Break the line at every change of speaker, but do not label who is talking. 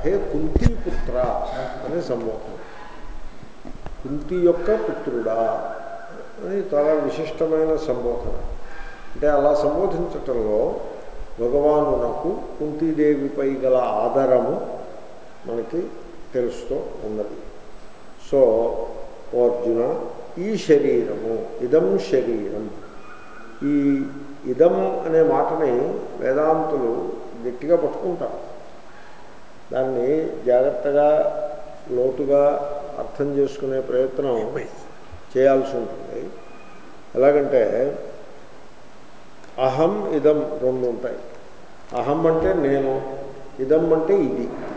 హే కుంతి పుత్ర అనే సంబోధన కుంతి యొక్క పుత్రుడా అని చాలా విశిష్టమైన సంబోధన అంటే అలా సంబోధించటంలో భగవానునకు కుంతీదేవిపై గల ఆదరము మనకి తెలుస్తూ ఉన్నది సో ఓ అర్జున ఈ శరీరము ఇదం శరీరం ఈ ఇదం అనే మాటని వేదాంతులు గట్టిగా పట్టుకుంటారు దాన్ని జాగ్రత్తగా లోతుగా అర్థం చేసుకునే ప్రయత్నం చేయాల్సి ఉంటుంది ఎలాగంటే అహం ఇదం రెండు ఉంటాయి అహం అంటే నేను ఇదం అంటే ఇది